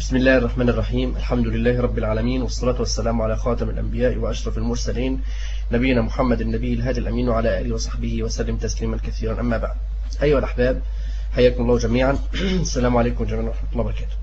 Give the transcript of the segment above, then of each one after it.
بسم الله الرحمن الرحيم الحمد لله رب العالمين والصلاة والسلام على خاتم الأنبياء وأشرف المرسلين نبينا محمد النبي الهادي الأمين وعلى آله وصحبه وسلم تسليما كثيرا أما بعد أيها الأحباب حياكم الله جميعا السلام عليكم جميعا ورحمة الله وبركاته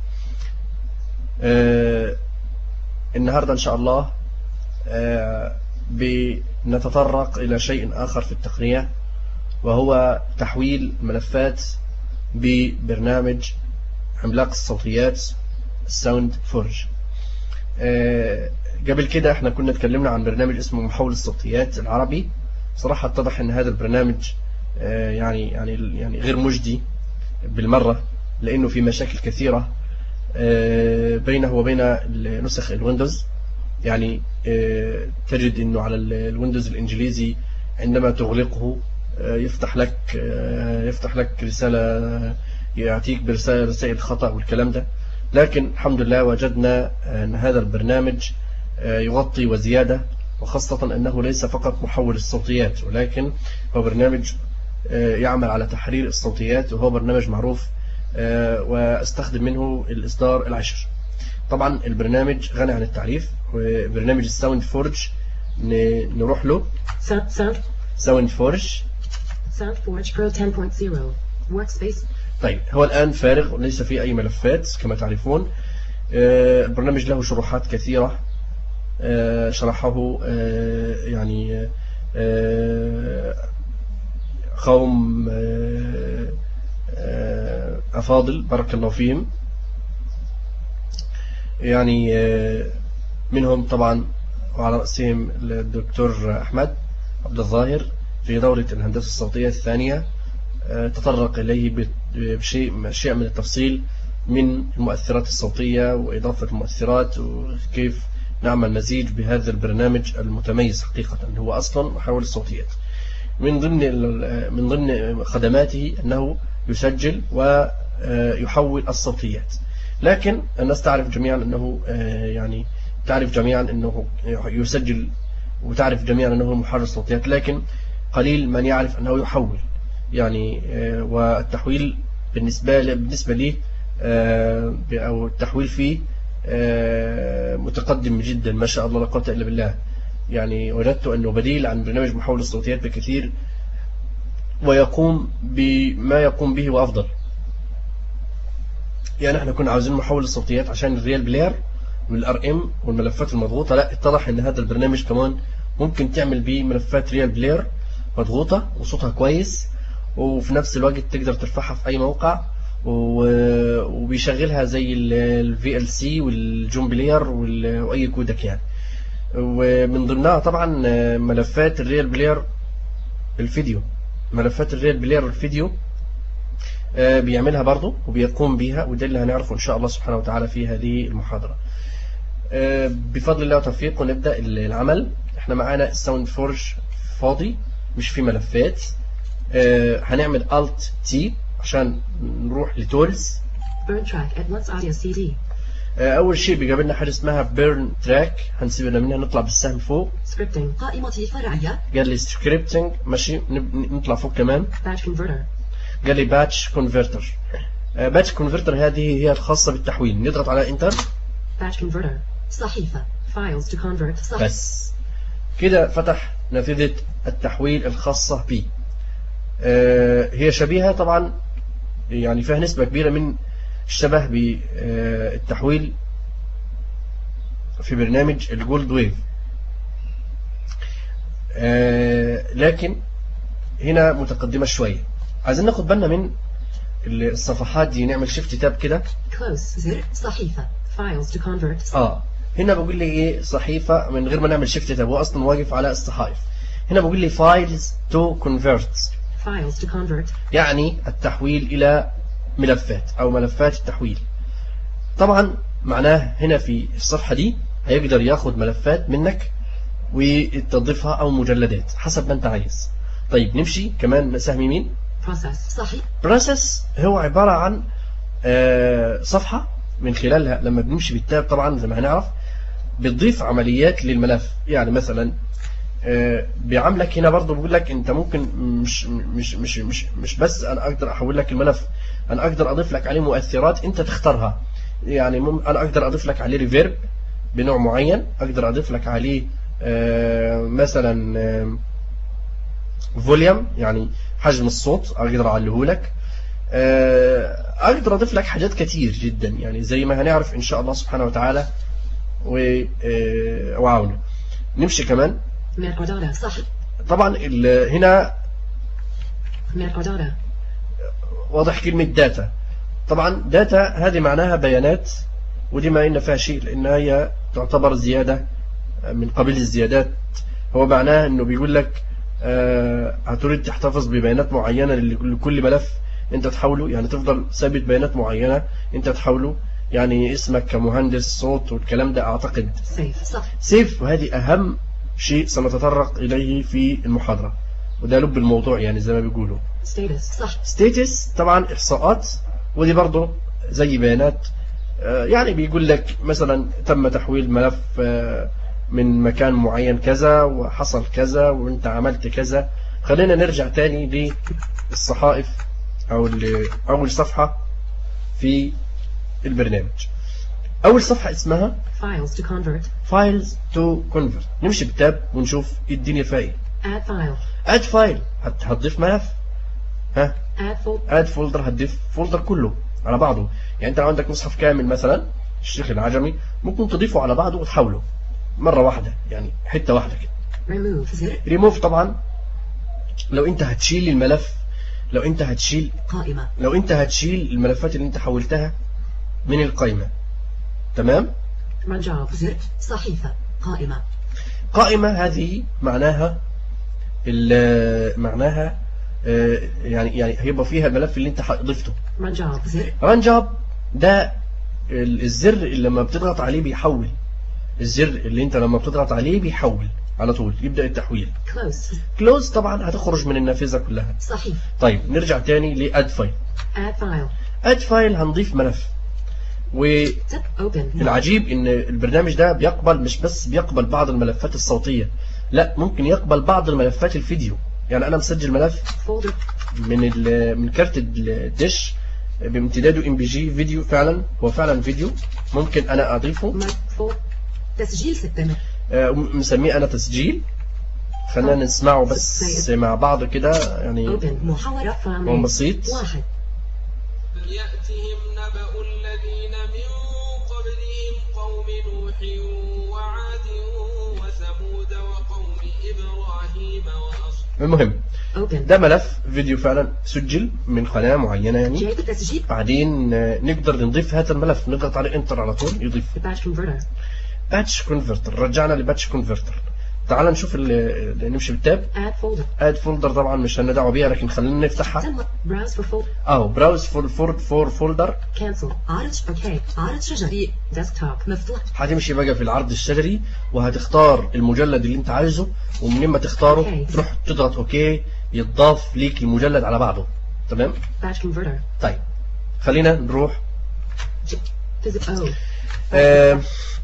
آه النهاردة إن شاء الله آه بنتطرق إلى شيء آخر في التقنية وهو تحويل ملفات ببرنامج عملاق الصوتيات الساوند فورج آه، قبل كده احنا كنا اتكلمنا عن برنامج اسمه محول الصوتيات العربي صراحة اتضح ان هذا البرنامج آه، يعني يعني يعني غير مجدي بالمرة لانه في مشاكل كثيرة آه، بينه وبين نسخ الويندوز يعني تجد انه على الويندوز الانجليزي عندما تغلقه يفتح لك يفتح لك رسالة يعطيك برسائل رسائل خطأ والكلام ده لكن الحمد لله وجدنا أن هذا البرنامج آه، يغطي وزيادة وخاصة أنه ليس فقط محول الصوتيات ولكن هو برنامج آه، يعمل على تحرير الصوتيات وهو برنامج معروف آه، واستخدم منه الإصدار العشر طبعا البرنامج غني عن التعريف وبرنامج الساوند فورج نروح له ساوند فورج ساوند فورج برو 10.0 ورك سبيس طيب هو الآن فارغ وليس فيه أي ملفات كما تعرفون آه، البرنامج له شروحات كثيرة آه، شرحه آه، يعني قوم أفاضل بارك الله فيهم يعني منهم طبعا وعلى رأسهم الدكتور أحمد عبد الظاهر في دورة الهندسة الصوتية الثانية تطرق إليه بشيء أشياء من التفصيل من المؤثرات الصوتية وإضافة المؤثرات وكيف نعمل مزيج بهذا البرنامج المتميز حقيقة هو أصلا محاول الصوتيات من ضمن من ضمن خدماته أنه يسجل ويحول الصوتيات لكن الناس تعرف جميعا أنه يعني تعرف جميعا أنه يسجل وتعرف جميعا أنه محرر الصوتيات لكن قليل من يعرف أنه يحول يعني آه، والتحويل بالنسبة بالنسبة لي آه، أو التحويل فيه آه، متقدم جدا ما شاء الله لا قوه إلا بالله يعني وجدت أنه بديل عن برنامج محول الصوتيات بكثير ويقوم بما يقوم به وأفضل يعني احنا كنا عاوزين محول الصوتيات عشان الريال بلاير والار ام والملفات المضغوطة لا اتضح ان هذا البرنامج كمان ممكن تعمل بيه ملفات ريال بلاير مضغوطة وصوتها كويس وفي نفس الوقت تقدر ترفعها في أي موقع وبيشغلها زي الفي ال سي والجون بلاير واي كودك يعني ومن ضمنها طبعا ملفات الريال بلاير الفيديو ملفات الريال بلاير الفيديو آه، بيعملها برضه وبيقوم بيها وده اللي هنعرفه إن شاء الله سبحانه وتعالى في هذه المحاضرة آه، بفضل الله وتوفيقه نبدأ العمل احنا معانا الساوند فورج فاضي مش في ملفات آه هنعمل Alt T عشان نروح لتولز Burn track at once audio CD آه أول شيء بيجاب لنا حاجة اسمها Burn track هنسيبنا منها نطلع بالسهم فوق Scripting قائمة فرعية قال لي Scripting ماشي نطلع فوق كمان Batch Converter قال لي Batch Converter آه Batch Converter هذه هي الخاصة بالتحويل نضغط على Enter Batch Converter صحيفة Files to convert صحيفة بس كده فتح نافذة التحويل الخاصة بي آه، هي شبيهة طبعا يعني فيها نسبة كبيرة من الشبه بالتحويل في برنامج الجولد ويف آه، لكن هنا متقدمة شوية عايزين ناخد بالنا من الصفحات دي نعمل شيفت تاب كده زر صحيفة files to convert اه هنا بقول لي ايه صحيفة من غير ما نعمل شيفت تاب هو اصلا واقف على الصحائف هنا بقول لي files to convert files to convert يعني التحويل إلى ملفات أو ملفات التحويل طبعا معناه هنا في الصفحة دي هيقدر ياخد ملفات منك وتضيفها أو مجلدات حسب ما أنت عايز طيب نمشي كمان سهم يمين process صحيح process هو عبارة عن آه، صفحة من خلالها لما بنمشي بالتاب طبعا زي ما هنعرف بتضيف عمليات للملف يعني مثلا آه، بيعاملك هنا برضه بيقول لك انت ممكن مش مش مش مش مش بس انا اقدر احول لك الملف انا اقدر اضيف لك عليه مؤثرات انت تختارها يعني مم انا اقدر اضيف لك عليه ريفيرب بنوع معين اقدر اضيف لك عليه آه، مثلا آه، فوليوم يعني حجم الصوت اقدر اعليه لك آه، اقدر اضيف لك حاجات كتير جدا يعني زي ما هنعرف ان شاء الله سبحانه وتعالى و- آه، وعونه نمشي كمان Metadata. صح. طبعا ال- هنا Metadata. واضح كلمة داتا طبعا داتا هذه معناها بيانات ودي ما إن فيها شيء لأن هي تعتبر زيادة من قبيل الزيادات هو معناها أنه بيقول لك آه، هتريد تحتفظ ببيانات معينة لل- لكل ملف أنت تحوله يعني تفضل ثابت بيانات معينة أنت تحوله يعني اسمك كمهندس صوت والكلام ده أعتقد Safe. صح. سيف وهذه أهم شيء سنتطرق إليه في المحاضرة وده لب الموضوع يعني زي ما بيقولوا Status. صح. ستيتس طبعا إحصاءات ودي برضه زي بيانات آه، يعني بيقول لك مثلا تم تحويل ملف آه، من مكان معين كذا وحصل كذا وانت عملت كذا خلينا نرجع تاني للصحائف او ال- اول صفحة في البرنامج اول صفحة اسمها Files to convert. Files to Convert نمشي بالتاب ونشوف إيه الدنيا فيها ايه Add file. اد فايل هتضيف ملف ها Add folder. اد فولدر هتضيف فولدر كله على بعضه يعني انت لو عندك مصحف كامل مثلا الشيخ العجمي ممكن تضيفه على بعضه وتحوله مرة واحدة يعني حتة واحدة كده Remove. زر. ريموف طبعا لو انت هتشيل الملف لو انت هتشيل قائمة. لو انت هتشيل الملفات اللي انت حولتها من القائمة تمام رجاب. زر. صحيفة. قائمة. قائمة هذه معناها ال- معناها آه، يعني يعني هيبقى فيها الملف اللي انت ضفته رجاب. زر. ران جاب ده ال- الزر اللي لما بتضغط عليه بيحول الزر اللي انت لما بتضغط عليه بيحول على طول يبدأ التحويل Close. كلوز طبعا هتخرج من النافذة كلها صحيفة. طيب نرجع تاني لاد فايل Add file. اد فايل هنضيف ملف Tap. Open. والعجيب ان البرنامج ده بيقبل مش بس بيقبل بعض الملفات الصوتية لا ممكن يقبل بعض الملفات الفيديو يعني انا مسجل ملف Folder. من ال- من كارت الدش بامتداده ام بي جي فيديو فعلا هو فعلا فيديو ممكن انا اضيفه Mic. فول. تسجيل ستة. آه، مسميه انا تسجيل خلينا نسمعه بس مع بعض كده يعني Open. محاورة هو فامي. بسيط واحد. يأتهم نبأ الذين من قبلهم قوم نوح وعاد وثمود وقوم إبراهيم وأصحاب المهم Open. ده ملف فيديو فعلا سجل من قناة معينة يعني جايب التسجيل. بعدين آه، نقدر نضيف هذا الملف نضغط عليه انتر على طول يضيف Batch converter. باتش كونفرتر رجعنا لباتش كونفرتر تعال نشوف ال- ال- نمشي بالتاب Add folder. اد فولدر طبعا مش هندعوا دعوه بيها لكن خلينا نفتحها تم. Browse for folder. اهو براوز فور فور فور فولدر Cancel. عارض. اوكي. عارض شجري. ديسكتوب. مفتوح. هتمشي بقى في العرض الشجري وهتختار المجلد اللي انت عايزه ومنين ما تختاره أوكي. تروح تضغط اوكي يتضاف ليك المجلد على بعضه تمام Batch converter. طيب خلينا نروح Visit O. آه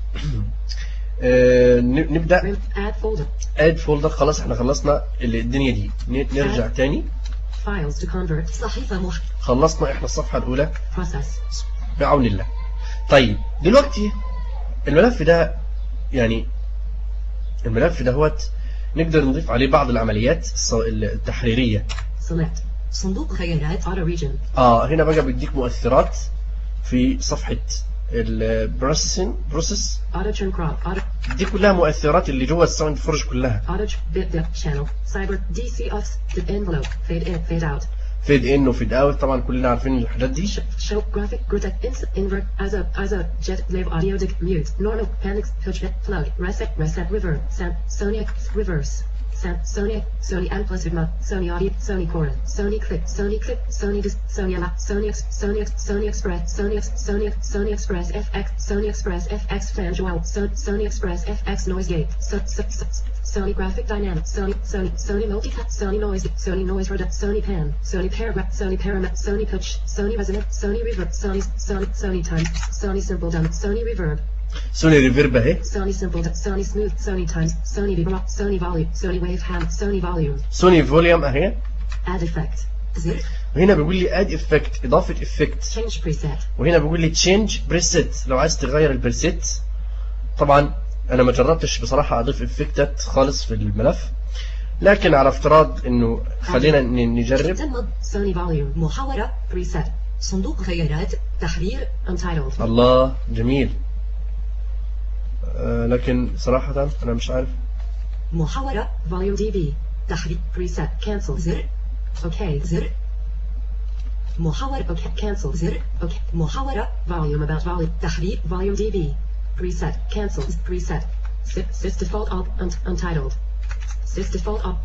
آه ن- نبدا Rim. Add folder. اد فولدر خلاص احنا خلصنا اللي- الدنيا دي ن- نرجع تاني Files to convert. صحيفة مح. خلصنا احنا الصفحه الاولى Process. بعون الله طيب دلوقتي الملف ده يعني الملف دهوت نقدر نضيف عليه بعض العمليات الص- التحريرية Select. صندوق خيارات Auto region. اه هنا بقى بيديك مؤثرات في صفحة البروسيسنج بروسيس Auto turn crop. Auto. دي كلها مؤثرات اللي جوه الساوند فورج كلها Auto. Bit depth channel. Cyber. DC off. Dip envelope. Fade in. Fade out. فيد ان وفيد اوت طبعا كلنا عارفين الحاجات دي Sh- show graphic. Graphic. Ins. Invert. Iso. Iso. Jet. Wave. Audio. Dick. Mute. Normal. Panics. Touch. Float. Reset. Reset. Reverb. Sound. Sony. Reverse. Sound. Sony. Sony Amplitude Mode. Sony Audio. Sony Chord. Sony Clip. Sony Clip. Sony Dis. Sony Ala. Sony X. Sony X. Sony Express. Sony X. Sony X. Sony Express FX. Sony Express FX Flange Wow. So, Sony Express FX Noise Gate. So, so, so, Sony Graphic Dynamics. Sony. Sony. Sony Multicut. Sony Noise. Sony Noise Reduct. Sony Pan. Sony Paragraph. Sony Paramet. Sony Pitch. Sony Resonant. Sony Reverb. Sony. Sony. Sony Time. Sony Simple Dumb. Sony Reverb. سوني ريفيرب اهي Sony Simple. Dumb. Sony Smooth. Sony Times. Sony Vibrate. Sony Volume. Sony Wave Ham. Sony Volume. سوني فوليوم اهي Add effect. زر وهنا بيقول لي اد افكت اضافه افكت change preset وهنا بيقول لي تشينج بريسيت لو عايز تغير البريسيت طبعا انا ما جربتش بصراحه اضيف افكتات خالص في الملف لكن على افتراض انه خلينا ن- نجرب تم سوني volume محاورة preset صندوق خيارات تحرير untitled الله جميل آه لكن صراحة أنا مش عارف محاورة volume DB تحرير preset cancel زر OK زر محاورة OK cancel زر OK محاورة volume about volume تحرير volume DB preset cancel preset sys sys default alt un- untitled sys default alt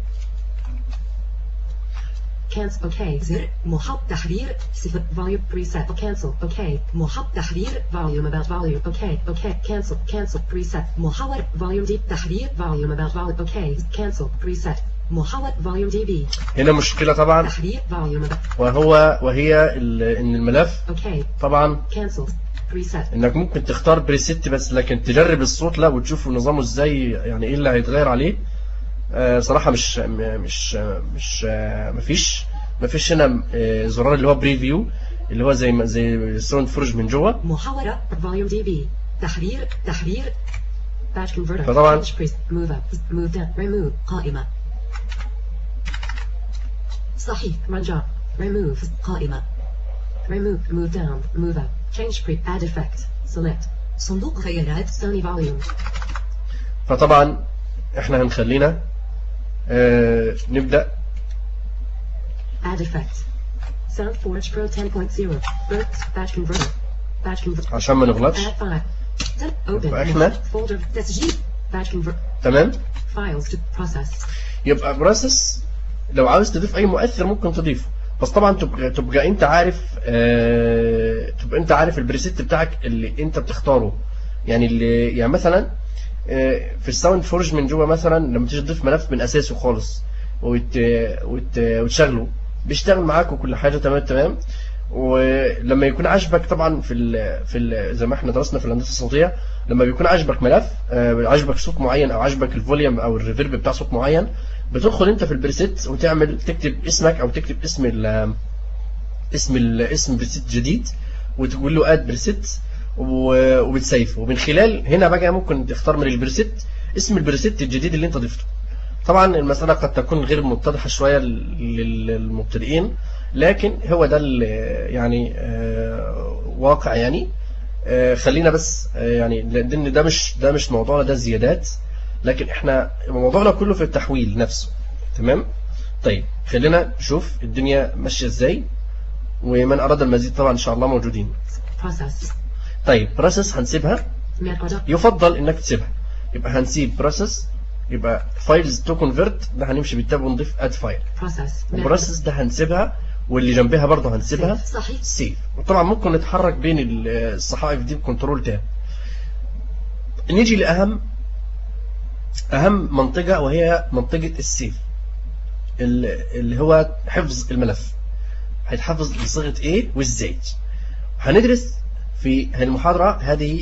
cancel OK زر محب تحرير صفر volume preset cancel OK محب تحرير volume about volume OK OK cancel cancel preset محور volume D تحرير volume about volume OK cancel preset محور volume DB هنا مشكلة طبعا تحرير volume about وهو وهي ال- إن الملف OK طبعا cancel preset إنك ممكن تختار بريسيت بس لكن تجرب الصوت لا وتشوف نظامه إزاي يعني إيه اللي هيتغير عليه آه صراحة مش م- مش مش آه مفيش مفيش هنا آه زرار اللي هو بريفيو اللي هو زي ما زي الساوند فرج من جوه محاورة volume DB تحرير تحرير batch converter فطبعاً- change preset move up move down remove قائمة صحيح رجاء remove قائمة remove move down move up change pre add effect select صندوق خيارات Sony volume فطبعا احنا هنخلينا آه نبدأ add effect SoundForge Pro 10.0 Burst batch converter batch converter عشان ما نغلطش add file Tab open يبقى إحنا- folder تسجيل batch converter تمام files to process يبقى بروسيس لو عاوز تضيف اي مؤثر ممكن تضيفه بس طبعا تبقى, تبقى انت عارف آه تبقى انت عارف البريسيت بتاعك اللي انت بتختاره يعني اللي يعني مثلا آه في الساوند فورج من جوه مثلا لما تيجي تضيف ملف من اساسه خالص وت وت وتشغله بيشتغل معاك وكل حاجه تمام تمام ولما يكون عاجبك طبعا في ال في ال زي ما احنا درسنا في الهندسه الصوتيه لما بيكون عاجبك ملف آه، عاجبك صوت معين او عاجبك الفوليوم او الريفيرب بتاع صوت معين بتدخل انت في البريسيت وتعمل تكتب اسمك او تكتب اسم ال اسم ال اسم بريسيت جديد وتقول له اد بريسيت و- وبتسيفه ومن خلال هنا بقى ممكن تختار من البريسيت اسم البريسيت الجديد اللي انت ضفته طبعا المسألة قد تكون غير متضحة شوية لل- للمبتدئين لكن هو ده ال- يعني آه، واقع يعني آه، خلينا بس آه، يعني لان ده مش ده مش موضوعنا ده زيادات لكن احنا موضوعنا كله في التحويل نفسه تمام طيب خلينا نشوف الدنيا ماشيه ازاي ومن اراد المزيد طبعا ان شاء الله موجودين process طيب بروسيس هنسيبها metadata يفضل انك تسيبها يبقى هنسيب بروسيس يبقى فايلز تو كونفرت ده هنمشي بالتاب ونضيف اد فايل process البروسيس ده هنسيبها واللي جنبها برضه هنسيبها صحيح سيف وطبعا ممكن نتحرك بين ال- الصحائف دي بكنترول تاب نيجي لأهم أهم منطقة وهي منطقة السيف ال- اللي هو حفظ الملف هيتحفظ بصيغة ايه وازاي هندرس في المحاضرة هذه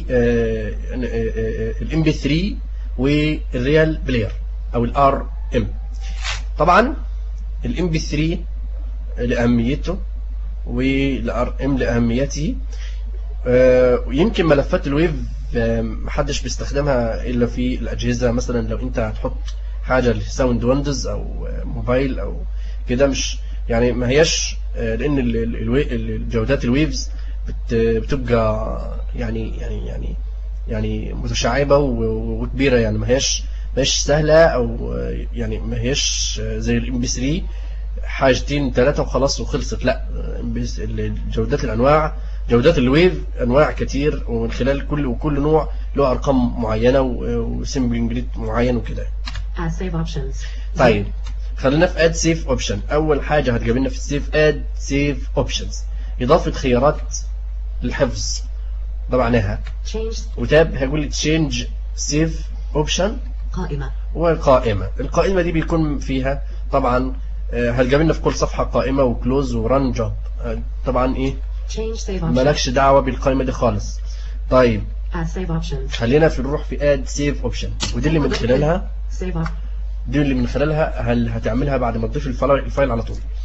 الام بي 3 والريال بلاير او الار ام طبعا الام بي 3 لأهميته والار ام لأهميته آه، ويمكن ملفات الويف آه، محدش بيستخدمها إلا في الأجهزة مثلا لو أنت هتحط حاجة لساوند ويندوز أو آه، موبايل أو كده مش يعني ما هياش آه، لأن ال- ال- الوي- الجودات الويفز بت- بتبقى يعني يعني يعني يعني متشعبة و- وكبيرة يعني ما هياش ما هيش سهلة أو آه، يعني ما هياش آه، زي الام بي 3 حاجتين ثلاثة وخلاص وخلصت لا بس ال- جودات الأنواع جودات الويف أنواع كتير ومن خلال كل وكل نوع له أرقام معينة وسيمبلنج ريت معين وكده add save options طيب خلينا في اد سيف اوبشن اول حاجه هتقابلنا في السيف اد سيف اوبشنز اضافه خيارات للحفظ ده معناها change وتاب هيقول لي تشينج سيف اوبشن قائمة والقائمة القائمة دي بيكون فيها طبعا آه، هتقابلنا في كل صفحة قائمة وكلوز وران جوب آه، طبعا ايه change save options مالكش دعوة بالقائمة دي خالص طيب add save options خلينا في نروح في اد سيف اوبشن ودي اللي من خلالها save op دي اللي من خلالها هل هتعملها بعد ما تضيف الفايل الفايل على طول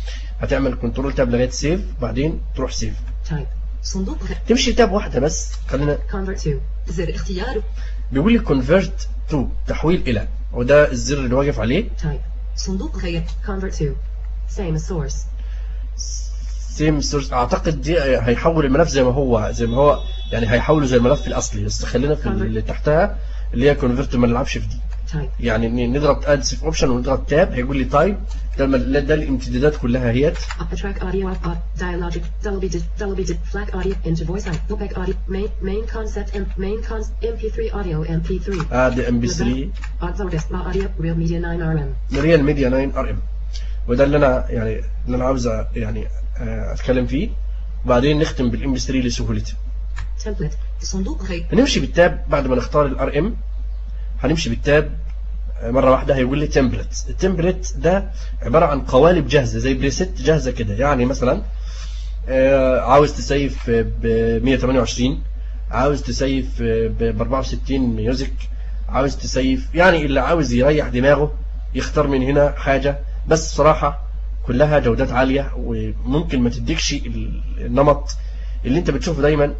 هتعمل كنترول تاب لغايه سيف وبعدين تروح سيف Type. صندوق غ- تمشي تاب واحده بس خلينا Convert to. زر اختيار. بيقول لي كونفرت تو تحويل الى وده الزر اللي واقف عليه Type. صندوق غير. Convert to. Same as source. سيم سورس اعتقد دي هيحول الملف زي ما هو زي ما هو يعني هيحوله زي الملف الاصلي بس خلينا في اللي تحتها اللي هي كونفرت ما نلعبش في دي Type. يعني ن- نضغط اد سيف اوبشن ونضغط تاب هيقول لي تايب ده الم- ده الامتدادات كلها اهيت Up track audio up up. Dialogic. Dolby did. Dolby did. Flag audio into voice out. Opec audio. Main main concept and main cons MP3 audio MP3. اد ام بي 3 Audio audio. Real media 9 RM. ريال ميديا 9 ار ام وده اللي انا يعني اللي انا عاوز أ- يعني آه، اتكلم فيه وبعدين نختم بالام بي 3 لسهولته Template. صندوق غير. هنمشي بالتاب بعد ما نختار الار ام هنمشي بالتاب آه، مره واحده هيقول لي تمبلت التمبلت ده عباره عن قوالب جاهزه زي بريست جاهزه كده يعني مثلا آه، عاوز تسيف ب 128 عاوز تسيف ب 64 ميوزك عاوز تسيف يعني اللي عاوز يريح دماغه يختار من هنا حاجه بس بصراحه كلها جودات عاليه وممكن ما تديكش ال- النمط اللي انت بتشوفه دايما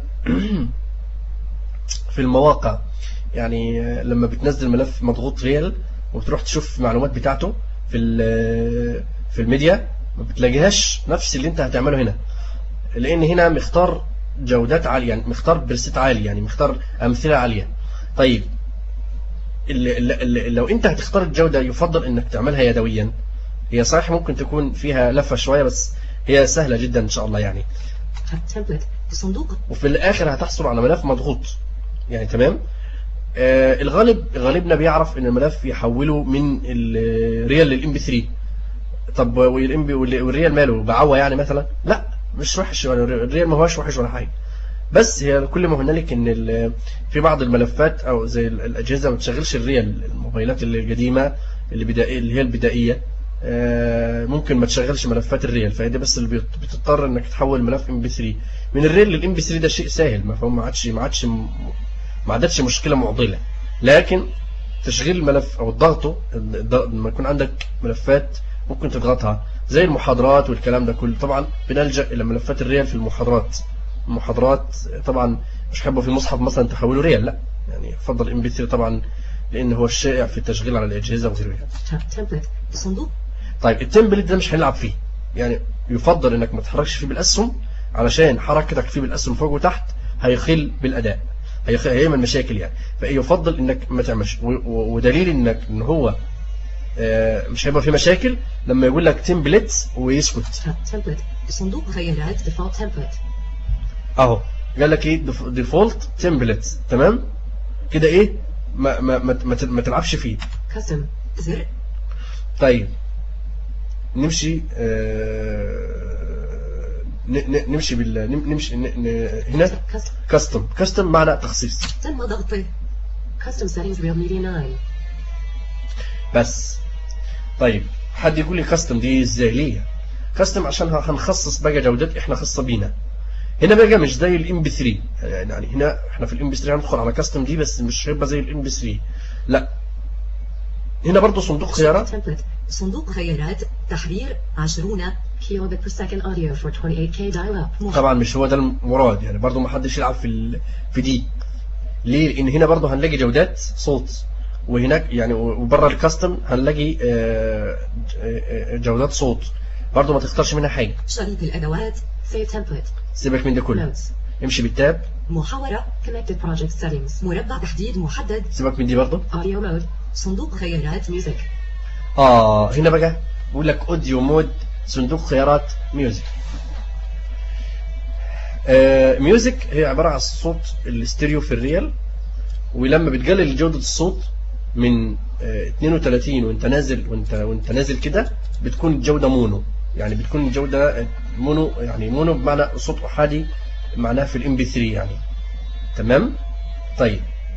في المواقع يعني آه، لما بتنزل ملف مضغوط ريال وبتروح تشوف المعلومات بتاعته في ال- في الميديا ما بتلاقيهاش نفس اللي انت هتعمله هنا لان هنا مختار جودات عاليه يعني مختار برست عالي يعني مختار امثله عاليه طيب اللي اللي اللي لو انت هتختار الجوده يفضل انك تعملها يدويا هي صحيح ممكن تكون فيها لفه شويه بس هي سهله جدا ان شاء الله يعني Template. صندوق وفي الاخر هتحصل على ملف مضغوط يعني تمام آه الغالب غالبنا بيعرف ان الملف يحوله من الريال للام بي 3 طب والام بي والريال ماله بعوى يعني مثلا لا مش وحش ولا الريال ما هوش وحش ولا حاجه بس هي كل ما هنالك ان ال- في بعض الملفات او زي ال- الاجهزه ما بتشغلش الريال الموبايلات اللي القديمه اللي بدائيه اللي هي البدائيه آه، ممكن ما تشغلش ملفات الريال فهي دي بس اللي بت- بتضطر انك تحول ملف ام بي 3 من الريال للام بي 3 ده شيء سهل ما فهو ما عادش ما عادش م- ما عادتش مشكله معضله لكن تشغيل الملف او ضغطه الض- لما يكون عندك ملفات ممكن تضغطها زي المحاضرات والكلام ده كله طبعا بنلجا الى ملفات الريال في المحاضرات المحاضرات طبعا مش حابه في المصحف مثلا تحوله ريال لا يعني يفضل ام بي 3 طبعا لان هو الشائع في التشغيل على الاجهزه وغيره Tab- Template. صندوق طيب التمبلت ده مش هنلعب فيه يعني يفضل انك ما تتحركش فيه بالاسهم علشان حركتك فيه بالاسهم فوق وتحت هيخل بالاداء هيخ- هيعمل مشاكل يعني فيفضل انك ما تعملش و- و- ودليل انك ان هو آه، مش هيبقى فيه مشاكل لما يقول لك تمبلت ويسكت Tab- Template. صندوق خيارات Default Template. اهو قال لك ايه ديفولت تمبلت تمام كده ايه ما ما ما, ما, ما تلعبش فيه Custom. زر طيب نمشي آه، ن- ن- نمشي بال نم- نمشي ن- ن- هنا Custom. كاستم كاستم معنى تخصيص تم ضغطه. Custom settings Real Media 9. بس طيب حد يقول لي كاستم دي ازاي ليه كاستم عشان ه- هنخصص بقى جودات احنا خاصه بينا هنا بقى مش زي الام بي 3 يعني هنا احنا في الام بي 3 هندخل على كاستم دي بس مش هيبقى زي الام بي 3 لا هنا برضو صندوق خيارات Template. صندوق خيارات تحرير 20 kilobit per second audio for 28k dial-up. مح- طبعا مش هو ده المراد يعني برضو ما حدش يلعب في ال... في دي ليه لان هنا برضو هنلاقي جودات صوت وهناك يعني وبره الكاستم هنلاقي آه، آه، جودات صوت برضو ما تختارش منها حاجه شريط الأدوات. Save template. سيبك من ده كله Notes. امشي بالتاب محاورة. Connected project settings. مربع تحديد محدد. سيبك من دي برضو Audio mode. صندوق خيارات music. اه هنا بقى بيقول لك اوديو مود صندوق خيارات ميوزك آه ميوزك هي عباره عن الصوت الاستيريو في الريال ولما بتقلل جوده الصوت من آه 32 وانت نازل وانت وانت نازل كده بتكون الجوده مونو يعني بتكون الجوده مونو يعني مونو بمعنى صوت احادي معناه في الام بي 3 يعني تمام طيب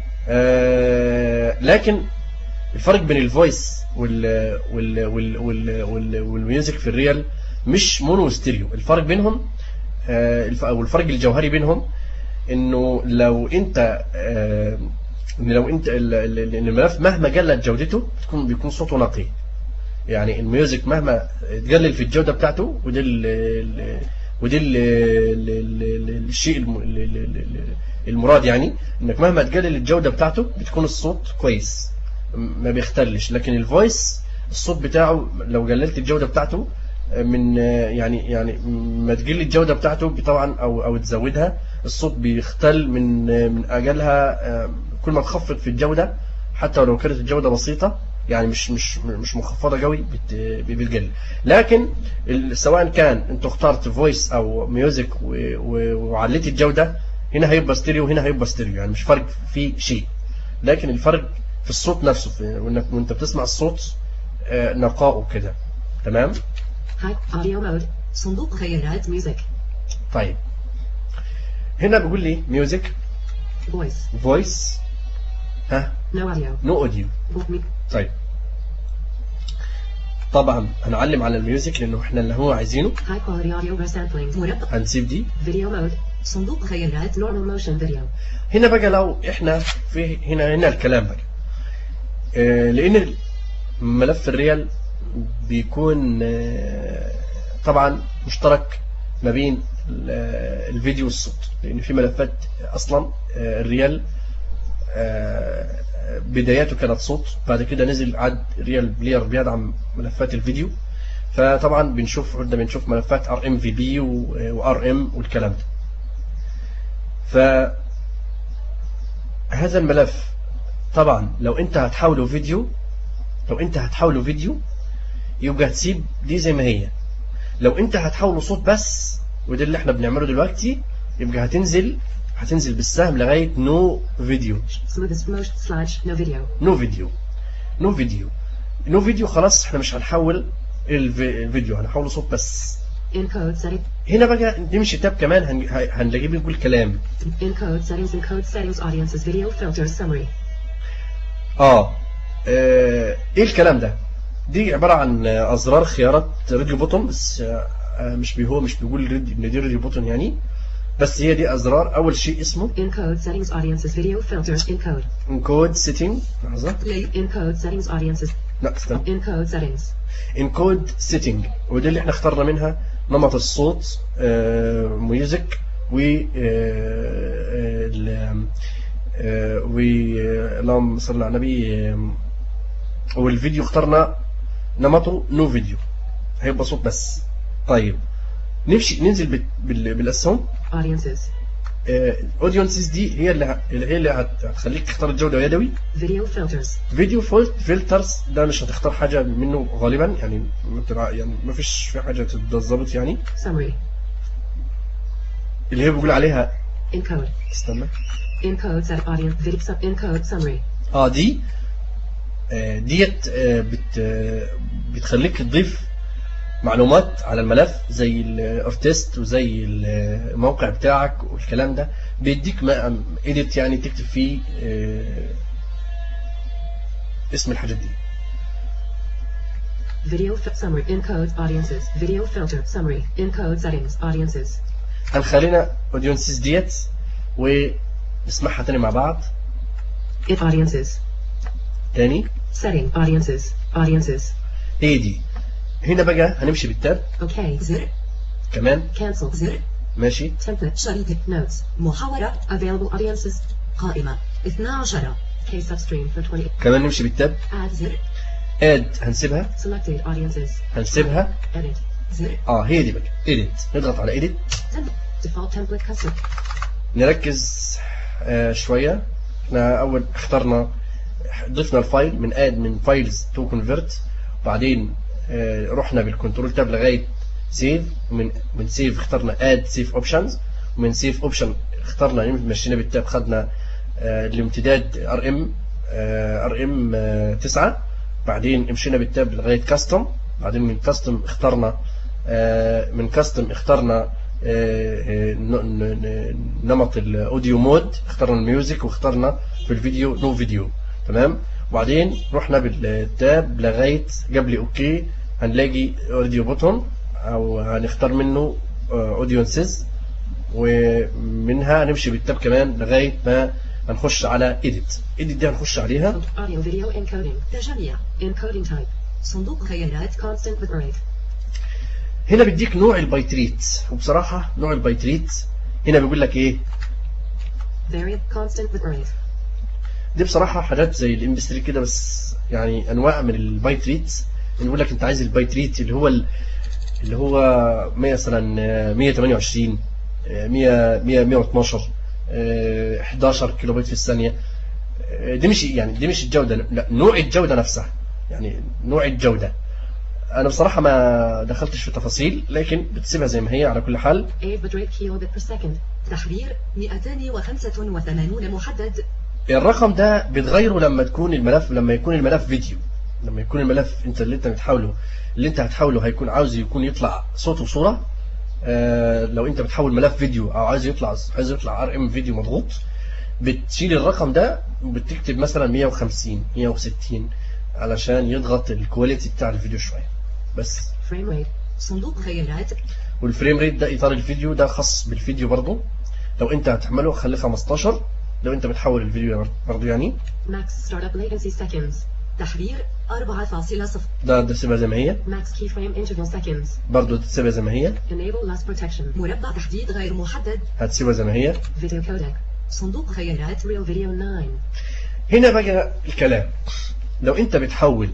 آه لكن الفرق بين الفويس وال وال وال وال وال والميوزك في الريال مش مونو ستيريو الفرق بينهم آه، الف- او الفرق الجوهري بينهم انه لو انت آه، ان لو انت ال- ال- ال- الملف مهما قلت جودته بتكون بيكون صوته نقي يعني الميوزك مهما تقلل في الجودة بتاعته وده ال ال وده ال ال ال الشيء الم- ال- ال- ال- المراد يعني انك مهما تقلل الجودة بتاعته بتكون الصوت كويس م- ما بيختلش لكن الفويس الصوت بتاعه لو قللت الجودة بتاعته من يعني يعني ما تقل الجودة بتاعته طبعا او او تزودها الصوت بيختل من من اجلها كل ما تخفض في الجودة حتى ولو كانت الجودة بسيطة يعني مش مش مش مخفضة قوي بت- بتقل لكن ال- سواء كان انت اخترت فويس او ميوزك و- و- وعليت الجودة هنا هيبقى ستيريو وهنا هيبقى ستيريو يعني مش فرق في شيء لكن الفرق في الصوت نفسه في وانك وانت بتسمع الصوت آه، نقائه كده تمام High audio mode. صندوق خيارات music. طيب هنا بيقول لي ميوزك Voice. فويس ها No audio. نو اوديو Book me. طيب طبعا هنعلم على الميوزك لانه احنا اللي هو عايزينه High quality audio resampling. مربع. هنسيب دي Video mode. صندوق خيارات normal motion video. هنا بقى لو احنا في هنا هنا الكلام بقى آه، لان ملف الريال بيكون آه، طبعا مشترك ما بين ال- آه، الفيديو والصوت لان في ملفات اصلا آه، الريال آه، بداياته كانت صوت بعد كده نزل عد ريال بلاير بيدعم ملفات الفيديو فطبعا بنشوف قلنا بنشوف ملفات ار ام في بي وار ام والكلام ده فهذا الملف طبعا لو انت هتحوله فيديو لو انت هتحوله فيديو يبقى هتسيب دي زي ما هي لو انت هتحوله صوت بس وده اللي احنا بنعمله دلوقتي يبقى هتنزل هتنزل بالسهم لغاية نو فيديو Smoothest motion slash no video. نو فيديو نو فيديو نو فيديو خلاص احنا مش هنحول الفي- الفيديو هنحوله صوت بس Encode setting. هنا بقى نمشي تاب كمان هن- هنلاقيه بيقول كلام Encode settings. Encode settings. Audiences video filters summary. اه آه، ايه الكلام ده دي عبارة عن آه، ازرار خيارات راديو بوتون بس آه، آه، مش بي هو مش بيقول راديو- ان دي راديو بوتون يعني بس هي دي ازرار اول شيء اسمه Encode settings. Audiences video filters. Encode. انكود سيتنج لحظة Play. Encode settings. Audiences. لا استنى Encode settings. انكود سيتنج ودي اللي احنا اخترنا منها نمط الصوت آه، ميوزك و آه، آه، ال- آه، و آه، اللهم صل على النبي آه، والفيديو اخترنا نمطه نو فيديو هيبقى صوت بس طيب نمشي ننزل بال- بال- بالاسهم Audiences. اودينسز دي هي اللي ه- اللي هي اللي هت- هتخليك تختار الجوده يدوي Video filters. فيديو فلترز ده مش هتختار حاجه منه غالبا يعني ما بتبقى- يعني ما فيش في حاجه تتظبط يعني Summary. اللي هي بيقول عليها Encode. استنى Encode set audience video sub encode summary. اه دي آه، ديت آه، بت آه، بتخليك تضيف معلومات على الملف زي الارتست وزي الموقع بتاعك والكلام ده بيديك ايديت يعني تكتب فيه آه، اسم الحاجات دي Video fi- summary. Encode audiences. Video filter summary. Encode settings. Audiences. هنخلينا اودينسز ديت ونسمعها تاني مع بعض If audiences. تاني Setting audiences. Audiences. هي دي هنا بقى هنمشي بالتاب OK. زر. كمان Cancel. زر. ماشي Template. شريط. Notes. محاورة. Available audiences. قائمة. 12. K substream for 20. كمان نمشي بالتاب Add زر. اد هنسيبها Selected audiences. هنسيبها Edit. زر. اه هي دي بقى ايديت نضغط على ايديت Template. Default template custom. نركز آه شوية احنا اول اخترنا ضفنا الفايل من اد من فايلز تو كونفرت وبعدين آه رحنا بالكنترول تاب لغاية سيف ومن من سيف اخترنا اد سيف اوبشنز ومن سيف اوبشن اخترنا مشينا بالتاب خدنا آه الامتداد ار ام ار ام 9 بعدين مشينا بالتاب لغاية كاستم بعدين من كاستم اخترنا آه من كاستم اخترنا آه، ن- ن- نمط الاوديو مود اخترنا الميوزك واخترنا في الفيديو نو فيديو تمام وبعدين رحنا بالتاب لغايه قبل اوكي هنلاقي اوديو بوتون او هنختار منه اودينسز ومنها هنمشي بالتاب كمان لغايه ما هنخش على ايديت ايديت دي هنخش عليها Audio video encoding. تجميع. Encoding type. صندوق خيارات constant bit rate هنا بيديك نوع البايتريت وبصراحة نوع البايتريت هنا بيقول لك ايه variant constant bit rate دي بصراحة حاجات زي الام بي 3 كده بس يعني انواع من البايت ريت بيقول لك انت عايز البايت ريت اللي هو ال- اللي هو مثلا آه، 128 آه، 100 100 112 آه، 11 كيلو بايت في الثانية آه، دي مش يعني دي مش الجودة لا نوع الجودة نفسها يعني نوع الجودة انا بصراحة ما دخلتش في تفاصيل لكن بتسيبها زي ما هي على كل حال 8 bit rate kilobit per second تحرير 285 محدد الرقم ده بتغيره لما تكون الملف لما يكون الملف فيديو لما يكون الملف انت اللي انت بتحاوله اللي انت هتحاوله هيكون عاوز يكون يطلع صوت وصورة آه لو انت بتحول ملف فيديو او عايز يطلع عايز يطلع ار ام فيديو مضغوط بتشيل الرقم ده وبتكتب مثلا 150 160 علشان يضغط الكواليتي بتاع الفيديو شوية بس frame rate صندوق خيارات والفريم ريت ده اطار الفيديو ده خاص بالفيديو برضو لو انت هتحمله خليه 15 لو انت بتحول الفيديو برضو يعني max startup latency seconds تحرير 4.0 ده ده سيبها زي ما هي max keyframe interval seconds برضو تسيبها زي ما هي enable loss protection مربع تحديد غير محدد هتسيبها زي ما هي video codec صندوق خيارات real video 9 هنا بقى الكلام لو انت بتحول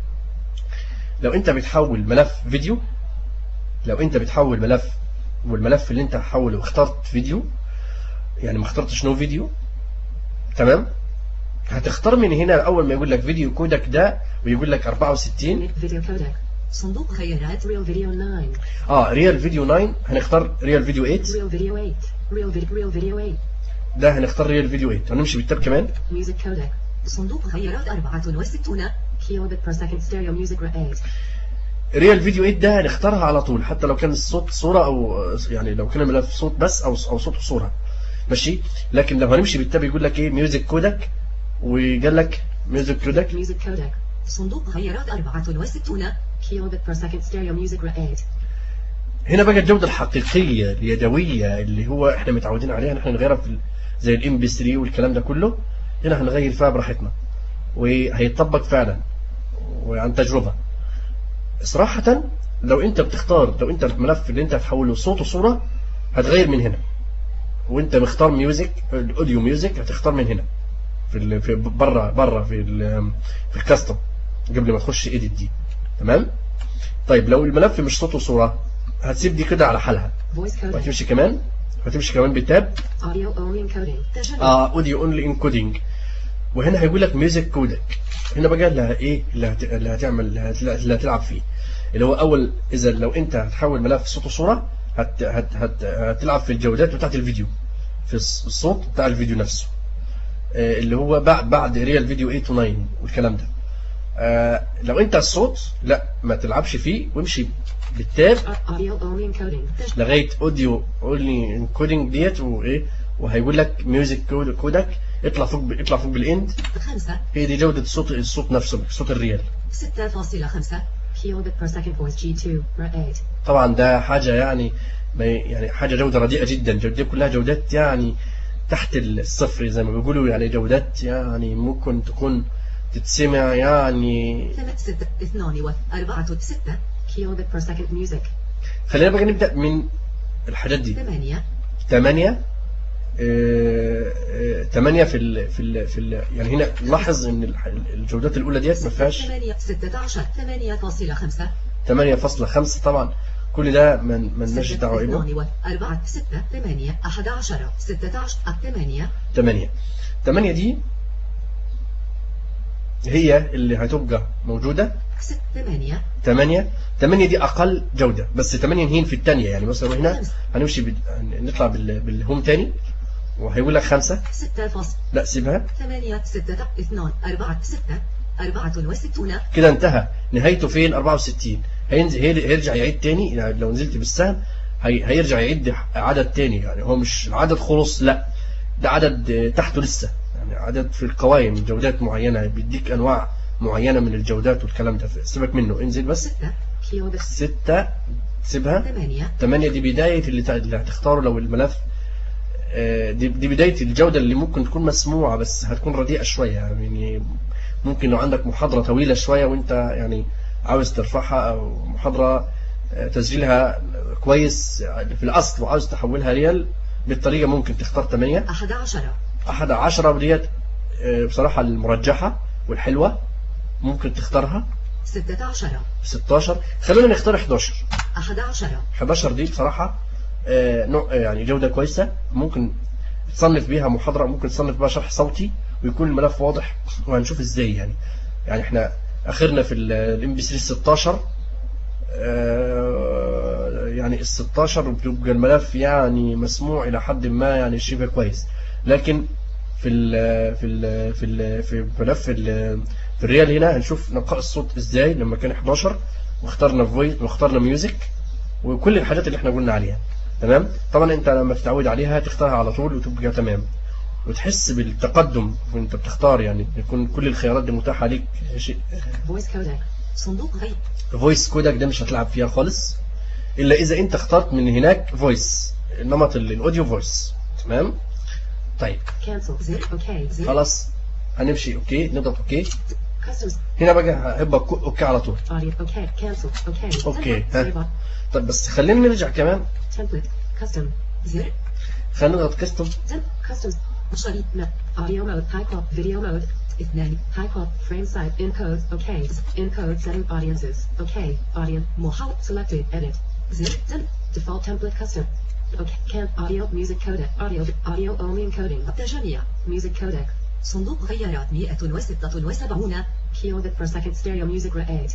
لو انت بتحول ملف فيديو لو انت بتحول ملف والملف اللي انت هتحوله اخترت فيديو يعني ما اخترتش نو فيديو تمام هتختار من هنا اول ما يقول لك فيديو كودك ده ويقول لك 64 video codec صندوق خيارات real video 9 اه ريال فيديو 9 هنختار ريال فيديو 8 real video 8 real video real video 8 ده هنختار ريال فيديو 8 هنمشي بالتاب كمان music codec صندوق خيارات 64 kilobit per second stereo music rate 8 ريال فيديو 8 ده هنختارها على طول حتى لو كان الصوت صورة او يعني لو كان الملف صوت بس او او صوت وصورة ماشي لكن لو هنمشي بالتاب يقول لك ايه ميوزك كودك وقال لك ميوزك كودك music codec صندوق خيارات 64 kilobit per second stereo music rate 8 هنا بقى الجودة الحقيقية اليدوية اللي هو احنا متعودين عليها ان احنا نغيرها في ال- زي الام بي 3 والكلام ده كله هنا هنغير فيها براحتنا وهيطبق فعلا وعن تجربة صراحة لو انت بتختار لو انت الملف اللي انت هتحوله صوت وصورة هتغير من هنا وانت مختار ميوزك الاوديو ميوزك هتختار من هنا في ال... في بره بره في ال... في الكاستم قبل ما تخش ايديت دي تمام طيب لو الملف مش صوت وصورة هتسيب دي كده على حالها voice codec وهتمشي كمان هتمشي كمان بالتاب audio only encoding تجنب اه اوديو اونلي انكودنج وهنا هيقول لك ميوزك كودك هنا بقى اللي ه- ايه اللي, هت... اللي هتعمل اللي, هت... اللي هتلعب فيه اللي هو اول اذا لو انت هتحول ملف صوت وصوره هت... هت... هت... هتلعب في الجودات بتاعت الفيديو في الص- الصوت بتاع الفيديو نفسه آه اللي هو بعد بعد ريال فيديو 8 و 9 والكلام ده آه لو انت الصوت لا ما تلعبش فيه وامشي بالتاب Au- audio only encoding لغايه اوديو اونلي انكودنج ديت وايه وهيقول لك ميوزك كود كودك اطلع فوق ب... اطلع فوق بالاند 5 هي دي جوده الصوت الصوت نفسه صوت الريال 6.5 kilobit per second voice G2 rate 8 طبعا ده حاجه يعني ما ي- يعني حاجه جوده رديئه جدا جودة كلها جودات يعني تحت الصفر زي ما بيقولوا يعني جودات يعني ممكن تكون تتسمع يعني 3 6 2 و 4 6 kilobit per second music خلينا بقى نبدا من الحاجات دي 8 8 8 في ال في ال في ال يعني هنا لاحظ ان الح- الجودات الاولى ديت ما فيهاش 8 16 8.5 8.5 طبعا كل ده من من لناش دعوه بيه 2 و 4 6 8 11 16 8 8 8 دي هي اللي هتبقى موجودة 6 8 8 8 دي أقل جودة بس 8 نهين في الثانية يعني مثلا هنا خمسة. هنمشي بال... نطلع بال... بالهوم تاني وهيقول لك 5 6 فاصل لا سيبها 8 6 2 4 6 64 كده انتهى نهايته فين 64 هينزل هي- هيرجع يعيد تاني يعني لو نزلت بالسهم هي... هيرجع يعيد عدد تاني يعني هو مش العدد خلص لا ده عدد تحته لسه يعني عدد في القوائم جودات معينة بيديك أنواع معينة من الجودات والكلام ده سيبك منه انزل بس 6 kilobit ستة سيبها 8 8 دي بداية اللي ت- اللي هتختاره لو الملف آه، دي دي بداية الجودة اللي ممكن تكون مسموعة بس هتكون رديئة شوية يعني ممكن لو عندك محاضرة طويلة شوية وانت يعني عاوز ترفعها او محاضرة آه، تسجيلها كويس في الاصل وعاوز تحولها ريال بالطريقة ممكن تختار 8 أحد عشر احد عشرة ديت آه، بصراحة المرجحة والحلوة ممكن تختارها ستة عشر 16 خلينا نختار 11 أحد عشر 11 دي بصراحة آه، نوع- آه، يعني جودة كويسة ممكن تصنف بيها محاضرة ممكن تصنف بيها شرح صوتي ويكون الملف واضح وهنشوف ازاي يعني يعني احنا اخرنا في الام بي 3 16 آه، يعني ال 16 بتبقى الملف يعني مسموع الى حد ما يعني شبه كويس لكن في ال في ال في ال في ملف ال- في الريال هنا هنشوف نقاء الصوت ازاي لما كان 11 واخترنا فويس واخترنا ميوزك وكل الحاجات اللي احنا قلنا عليها تمام طبعا انت لما تتعود عليها تختارها على طول وتبقى تمام وتحس بالتقدم وانت بتختار يعني يكون كل الخيارات دي متاحه ليك شيء Voice codec. صندوق غير فويس كودك ده مش هتلعب فيها خالص الا اذا انت اخترت من هناك فويس النمط ال- الاوديو فويس تمام طيب Cancel. زر OK. زر خلاص هنمشي اوكي نضغط اوكي Customs. هنا بقى هيبقى كو- اوكي على طول Audio. OK. Cancel. OK. Okay. Save up. طيب بس خلينا نرجع كمان Template. Custom. زر خلينا نضغط كاستم Temp. Customs. شريط No. Audio mode. High qual. Video mode. اثنان High qual. Frame size. Encode. OK. Encode setting audiences. OK. Audience. محاول Selected. Edit. زر تم Default template custom. OK. Can audio music codec. Audio. Audio only encoding. تجميع Music codec. صندوق غيارات 176 Kilobit per second stereo music rate.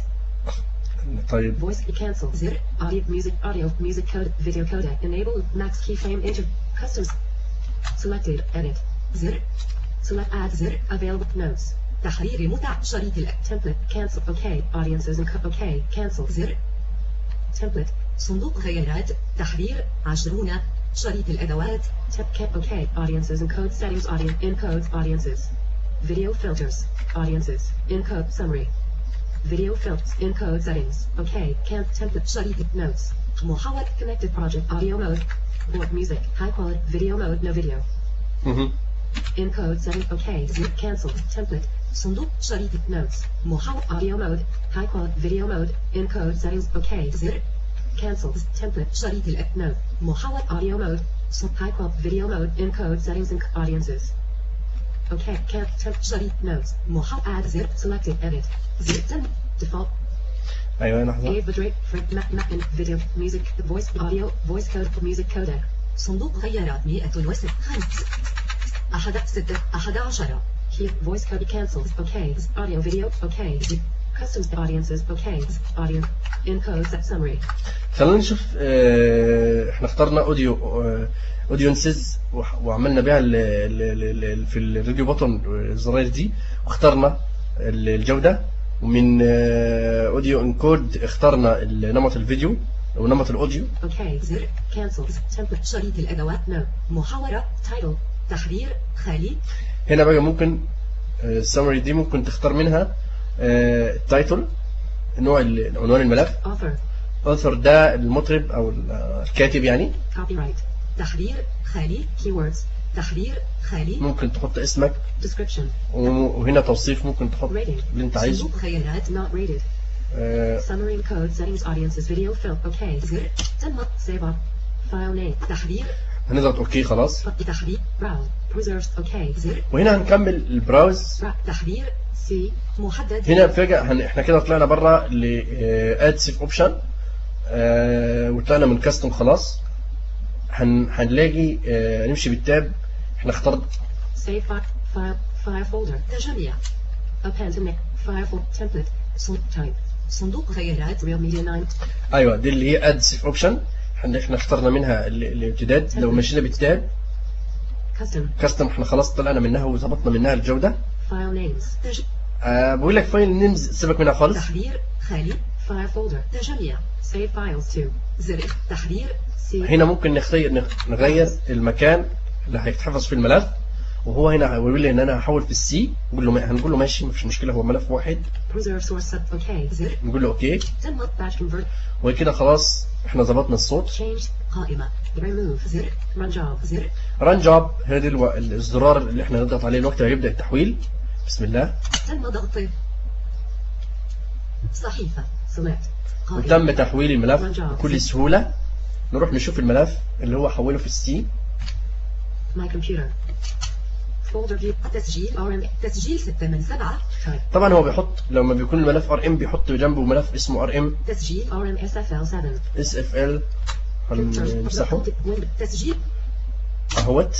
طيب Voice cancel. زر Audio music audio music code video codec. Enable max keyframe inter customs. Selected. Edit. زر Select add زر available notes. تحرير متع شريط الأ Template. Cancel. OK. Audiences and co- OK. Cancel. زر Template. صندوق غيارات تحرير عشرون شريط الأدوات Temp. Ca- OK. Audiences and code settings. Audience encodes audiences. Video filters. Audiences. Encode summary. Video filters. Encode settings. OK. Can template. شريط Notes. محاول Connected project. Audio mode. Board music. High quality. Video mode. No video. مهم. Encode setting. OK. Cancel. Template. صندوق شريط Notes. محاول Audio mode. High quality. Video mode. Encode settings. OK. زر Cancel. Template. شريط الأ Note. محاول Audio mode. So high quality. Video mode. Encode settings and audiences. OK. Can temp. شريط Notes. محاول Add zip. Selected. Edit. زر تم Default. ايوه لحظه Ave Drake. Frick. Map. Map. and Video. Music. Voice. Audio. Voice code. Music codec. صندوق غيارات 106 خمس أحد ستة أحد عشر Here. Voice code. Cancels. OK. Audio. Video. OK. Customs audiences. OK. Audio. Encode set summary. خلينا نشوف آه، احنا اخترنا اوديو آه، اودينسز وح- وعملنا بيها ال- ال- ال- ال- في الراديو بطن الزراير دي واخترنا ال- الجودة ومن آه، اوديو انكود اخترنا نمط الفيديو ونمط الاوديو OK. زر Cancels. Template. شريط الأدوات No. محاورة Title. تحرير خالي هنا بقى ممكن السمري دي ممكن تختار منها التايتل نوع ال- عنوان الملف Author. author ده المطرب او الكاتب يعني Copyright. تحرير خالي Keywords. تحرير خالي ممكن تحط اسمك Description. وهنا توصيف ممكن تحط Rating. اللي انت عايزه صندوق خيارات Not rated. آه، Summary and code settings audiences video film. OK. زر تم Save up. File name. تحرير هنضغط اوكي خلاص تحرير Browse. Preserves. OK. زر وهنا هنكمل البراوز Wrap. تحرير C. محدد هنا فجأة هن... احنا كده طلعنا بره ل اد سيف اوبشن وطلعنا من كاستم خلاص هن... هنلاقي آه، نمشي بالتاب احنا اخترنا Save file. File. File folder. تجميع Append to next. File folder. Template. صن- Type. صندوق خيارات Real Media 9. ايوه دي اللي هي اد سيف اوبشن احنا احنا اخترنا منها ال- الامتداد لو مشينا بالتاب Custom. كاستم احنا خلاص طلعنا منها وظبطنا منها الجودة File names. تج... آه بقول لك فايل نيمز سيبك منها خالص تحرير خالي File folder. تجميع Save files to. زر تحرير C. هنا ممكن نغير نغير المكان اللي هيتحفظ في الملف وهو هنا هيقول لي ان انا هحول في السي نقول له ما- هنقول له ماشي مفيش مشكله هو ملف واحد Preserve source sub. OK. زر نقول له اوكي تم Batch convert. وكده خلاص احنا ظبطنا الصوت Change. قائمة Remove. زر Run job. زر ران جوب هنا دي الو- الزرار اللي احنا نضغط عليه الوقت ما يبدا التحويل بسم الله تم ضغط صحيفة Select. قائمة وتم تحويل الملف بكل سهولة نروح نشوف الملف اللي هو حوله في السي My computer. Folder view. تسجيل RM. تسجيل 6 من 7 Type. طبعا هو بيحط لما بيكون الملف ار ام بيحط جنبه ملف اسمه ار ام تسجيل RM SFL 7. اس اف ال هنمسحه ويند- تسجيل اهوت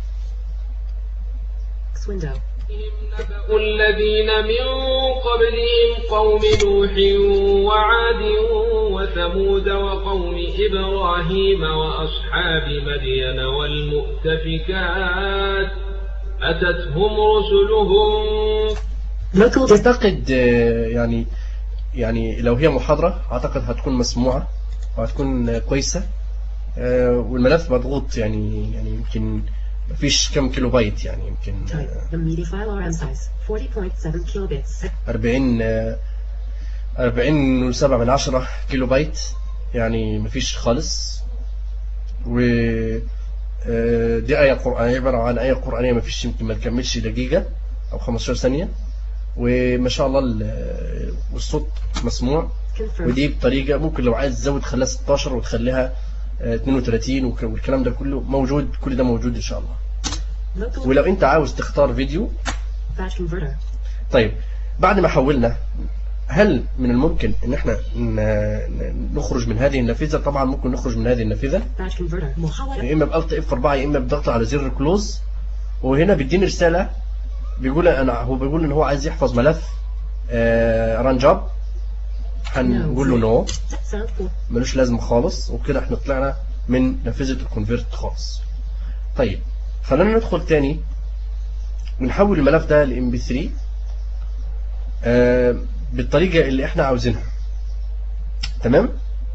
X window. نبأ الذين من قبلهم قوم نوح وعاد وثمود وقوم إبراهيم وأصحاب مدين والمؤتفكات أتتهم رسلهم Local dis- اعتقد آه، يعني يعني لو هي محاضرة اعتقد هتكون مسموعة وهتكون آه، كويسة آه، والملف مضغوط يعني يعني يمكن مفيش كم كيلو بايت يعني يمكن Type. آه، The media file RM size. 40.7 kilobits. 40 آه، 40 وسبعة من عشرة كيلو بايت يعني مفيش خالص و آه، دي آية قرآنية عبارة عن آية قرآنية مفيش يمكن ما تكملش دقيقة أو 15 ثانية وما شاء الله ال- والصوت مسموع Confirm. ودي بطريقة ممكن لو عايز تزود خليها 16 وتخليها آه، 32 وك- والكلام ده كله موجود كل ده موجود إن شاء الله Local ولو أنت عاوز تختار فيديو batch converter. طيب بعد ما حولنا هل من الممكن ان احنا ن- ن- نخرج من هذه النافذه طبعا ممكن نخرج من هذه النافذه Batch converter. محاولة يا اما بالت اف 4 يا اما بضغط على زر كلوز وهنا بيديني رساله بيقول انا هو بيقول ان هو عايز يحفظ ملف ران جاب هنقول له نو Sound 4. ملوش لازمه خالص وكده احنا طلعنا من نافذه الكونفيرت خالص طيب خلينا ندخل تاني ونحول الملف ده لام بي 3 آه بالطريقه اللي احنا عاوزينها تمام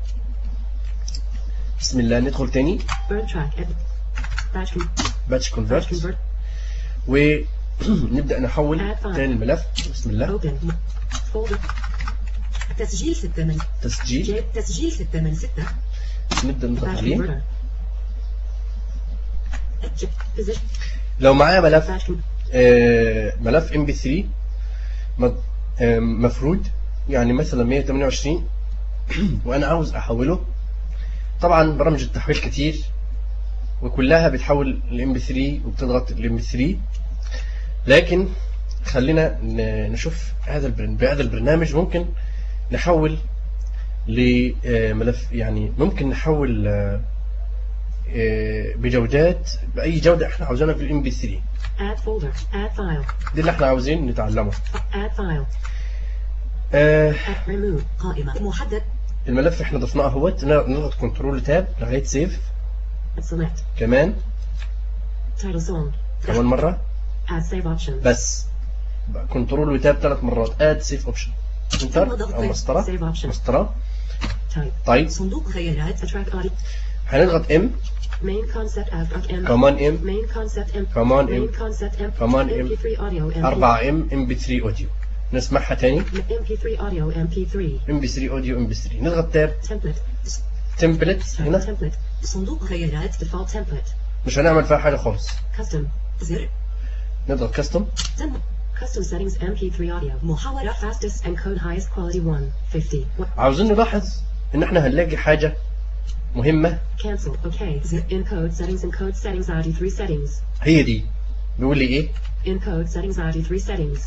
بسم الله ندخل تاني Burn track. Edit. Batch con- باتش batch كونفيرت convert. ونبدا نحول Add file. تاني الملف بسم الله Open. Folder. تسجيل 6 من تسجيل J. تسجيل 6 من 6 نبدا نضغط Batch عليه converter. J. Position. لو معايا ملف Batch con- آه، ملف ام بي 3 مفروض يعني مثلا 128 وانا عاوز احوله طبعا برامج التحويل كتير وكلها بتحول الام بي 3 وبتضغط الام بي 3 لكن خلينا ن- نشوف هذا البرن- بهذا البرنامج ممكن نحول لملف يعني ممكن نحول آه، آه، بجودات باي جوده احنا عاوزينها في الام بي 3 Add folder. Add file. دي اللي احنا عاوزين نتعلمه Add file. آه Add remove. قائمة محدد الملف احنا ضفناه اهوت نضغط كنترول تاب لغايه سيف Select. كمان Title song. كمان مره Add save option. بس كنترول وتاب ثلاث مرات اد سيف اوبشن انتر او مسطره Save option. مسطره Type. طيب صندوق خيارات Attract audio. هنضغط ام Main concept add M. كمان ام Main concept M. كمان Main ام concept M. Come on, M. MP3 audio MP. 4 ام ام بي 3 اوديو نسمعها تاني MP3 audio MP3. ام بي 3 اوديو ام بي 3 نضغط تاب Template. تمبلت Type هنا template. صندوق خيارات Default template. مش هنعمل فيها حاجه خالص Custom. زر نضغط كاستم تم Custom settings MP3 audio. محاولة Fastest encode highest quality 150. What? عاوزين نلاحظ ان احنا هنلاقي حاجه مهمه Cancel. Okay. Encode settings. Encode settings. ID3 settings. هي دي بيقول لي ايه Encode settings. ID3 settings.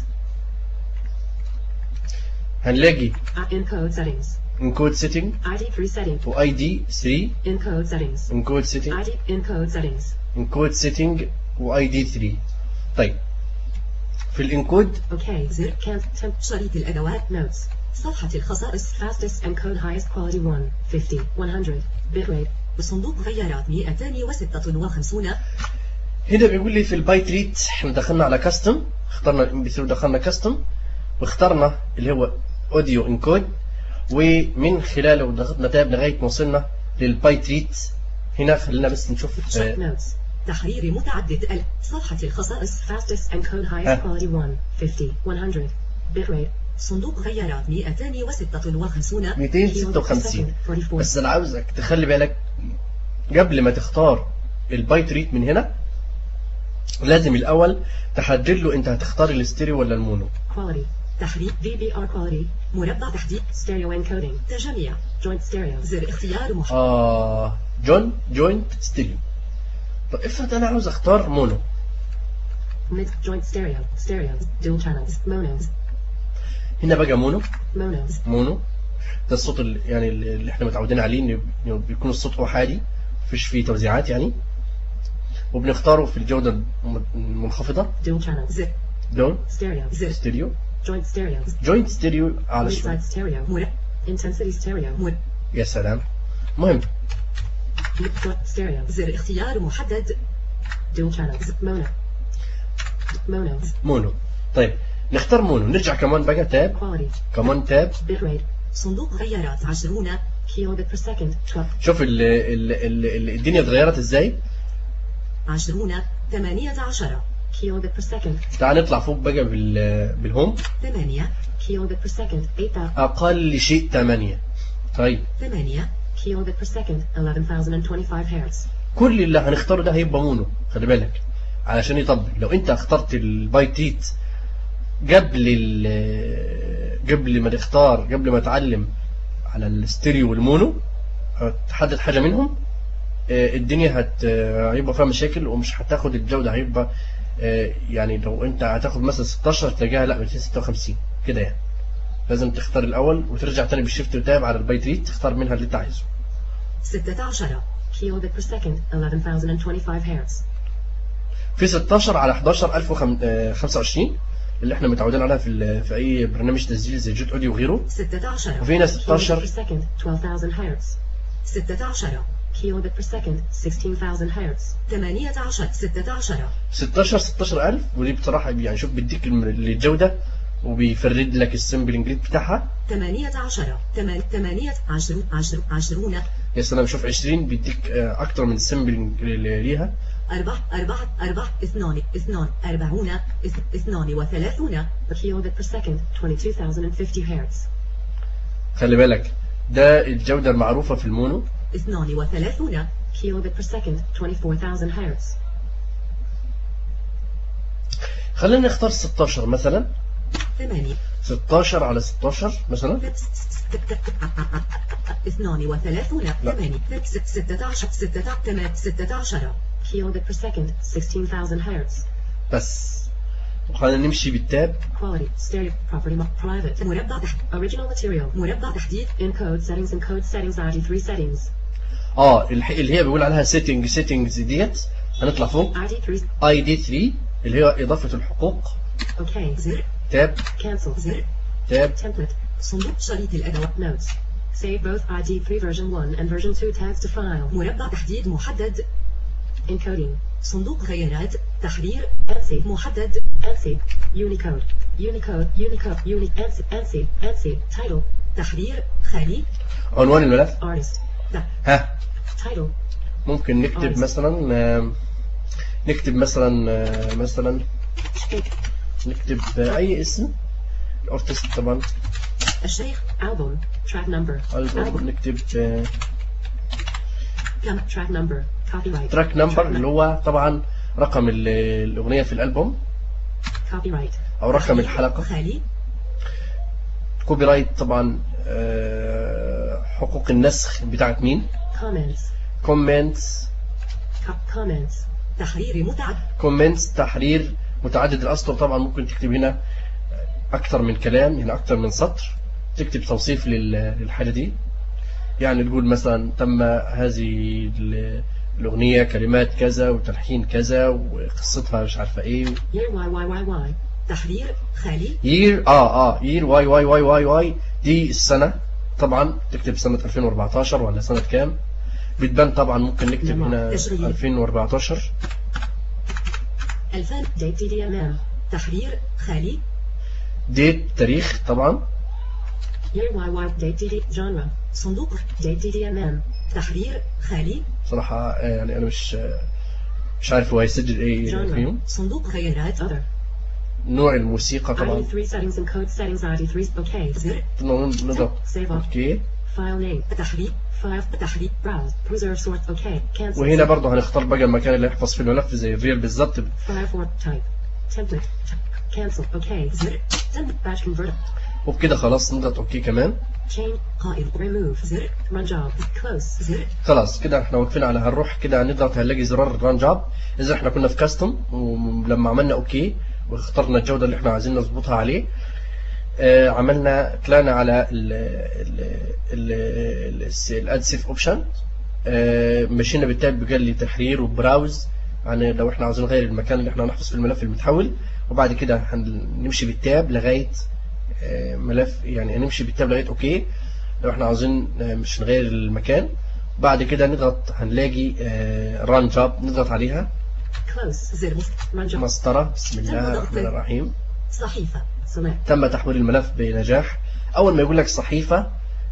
هنلاقي Uh, encode settings. انكود سيتنج ID3 setting. واي دي 3 Encode settings. انكود سيتنج ID encode settings. انكود سيتنج واي دي 3 طيب في الانكود Okay. زر. Can temp شريط الأدوات notes. صفحة الخصائص Fastest encode highest quality 150. 100. Bitrate. صندوق خيارات 256 هنا بيقول لي في البايت ريت احنا دخلنا على كاستم اخترنا الام بي 3 ودخلنا كاستم واخترنا اللي هو اوديو انكود ومن خلاله ضغطنا تاب لغايه ما وصلنا للبايت ريت هنا خلينا بس نشوف Check آه، notes. تحرير متعدد ال صفحة الخصائص Fastest encode highest Ah. quality 150. 100. Bitrate. صندوق خيارات 256 256 44. بس انا عاوزك تخلي بالك قبل ما تختار البايت ريت من هنا لازم الاول تحدد له انت هتختار الاستيريو ولا المونو Quality. تحريك VBR quality مربع تحديد stereo encoding تجميع joint stereo زر اختيار محدد اه جون جوينت ستيريو طب افرض انا عاوز اختار مونو mid joint stereo stereo dual channels monos هنا بقى مونو monos مونو ده الصوت اللي يعني اللي احنا متعودين عليه انه إنه بيكون الصوت احادي مفيش فيه توزيعات يعني وبنختاره في الجودة الم- المنخفضة dual channels زر دون stereo زر ستيريو joint stereo جوينت ستيريو على شوي side stereo مربع intensity stereo مر يا سلام مهم mid joint stereo زر اختيار محدد dual channels mono monos مونو طيب نختار مونو نرجع كمان بقى تاب quality كمان تاب bitrate صندوق غيارات عشرون kilobit per second 12 شوف ال ال ال ال الدنيا اتغيرت ازاي عشرون ثمانية عشر kilobit per second تعال نطلع فوق بقى بال بالهوم ثمانية kilobit per second 8000 اقل شيء 8 طيب ثمانية kilobit per second 11025 hertz كل اللي هنختاره ده هيبقى مونو خلي بالك علشان يطبق لو انت اخترت البايت ريت قبل ال قبل ما تختار قبل ما تعلم على الستيريو والمونو تحدد حاجة منهم آه، الدنيا هت آه، هيبقى فيها مشاكل ومش هتاخد الجودة هيبقى آه، يعني لو انت هتاخد مثلا 16 تلاقيها لا 256 كده يعني لازم تختار الاول وترجع تاني بالشيفت وتاب على البايت ريت تختار منها اللي انت عايزه ستة عشر kilobit per second 11025 hertz في 16 على 11 1025 اللي احنا متعودين عليها في ال- في اي برنامج تسجيل زي جوت اوديو وغيره ستة عشر وفي هنا kilobit per 16 second 12000 hertz ستة عشر kilobit per second 16000 hertz ثمانية عشر ستة عشر 16 16000 ودي بصراحه يعني شوف بيديك الم- الجوده وبيفرد لك السمبلنج ريت بتاعها ثمانية عشر ثمان ثمانية عشر عشر عشرون يا سلام شوف 20 بيديك آه، اكتر من السمبلنج اللي ليها أربعة أربعة أربعة اثنان اثنان أربعون اث- اثنان وثلاثون kilobit per second 22050 hertz خلي بالك ده الجوده المعروفه في المونو اثنان وثلاثون kilobit per second 24000 hertz خلينا نختار 16 مثلا ثمانية 16 على 16 مثلا اثنان وثلاثون ثمانية ست- ستة عشر ستة ثمان ستة عشر kilobit per second 16000 hertz بس وخلينا نمشي بالتاب quality stereo property mo- private مربع تحت original material مربع تحديد encode settings encode settings RT3 settings اه الح- اللي هي بيقول عليها سيتنج سيتنجز ديت هنطلع فوق RT3 اي دي 3 اللي هي اضافه الحقوق OK زر تاب cancel زر تاب template صندوق شريط الأدوات notes save both ID3 version 1 and version 2 tags to file مربع تحديد محدد encoding صندوق غيارات تحرير ANSI محدد ANSI Unicode Unicode Unicode Uni ANSI ANSI ANSI title تحرير خالي عنوان الملف artist ها title ممكن نكتب Artist. مثلا آم، نكتب مثلا آه، مثلا نكتب آه، اي اسم الارتست طبعا الشيخ album track number ألبوم album نكتب آه، كم track number copyright تراك نمبر اللي هو طبعا رقم ال- الاغنيه في الالبوم copyright او رقم الحلقه خالي كوبي رايت طبعا آه، حقوق النسخ بتاعت مين comments كومنتس co- comments تحرير متعد كومنتس تحرير متعدد الاسطر طبعا ممكن تكتب هنا اكتر من كلام هنا اكتر من سطر تكتب توصيف لل- للحاجه دي يعني تقول مثلا تم هذه ال- الاغنيه كلمات كذا وتلحين كذا وقصتها مش عارفه ايه year y y y y تحرير خالي يير اه اه يير واي واي واي واي واي دي السنه طبعا تكتب سنه 2014 ولا سنه كام بتبان طبعا ممكن نكتب هنا تشغيل. 2014 ألفان date DDMM تحرير خالي ديت تاريخ طبعا year y y date DD genre صندوق date DDMM تحرير خالي صراحة آه، يعني أنا مش آه، مش عارف هو هيسجل إيه Genre. فيهم صندوق غيارات other نوع الموسيقى طبعا ID3 settings encode settings ID3 OK زر نضغط نضغط save up أوكي file name تحرير file تحرير browse preserve sort OK cancel وهنا برضه هنختار بقى المكان اللي يحفظ فيه الملف زي الريال بالظبط file for type template cancel OK زر Send batch converter. وبكده خلاص نضغط اوكي كمان Change قائد remove زر run job close زر خلاص كده احنا واقفين على هنروح كده هنضغط هنلاقي زرار ران جوب اذا احنا كنا في كاستم ولما عملنا اوكي واخترنا الجوده اللي احنا عايزين نظبطها عليه آه عملنا طلعنا على ال ال ال الاد سيف اوبشن مشينا بالتاب قال لي تحرير وبراوز يعني لو احنا عاوزين نغير المكان اللي احنا هنحفظ فيه الملف المتحول وبعد كده هنمشي بالتاب لغايه آه، ملف يعني هنمشي بالتاب لغايه اوكي لو احنا عاوزين آه، مش نغير المكان بعد كده نضغط هنلاقي ران جوب نضغط عليها close زر مست run job مسطرة بسم الله الرحمن الرحيم صحيفة select تم تحويل الملف بنجاح اول ما يقول لك صحيفة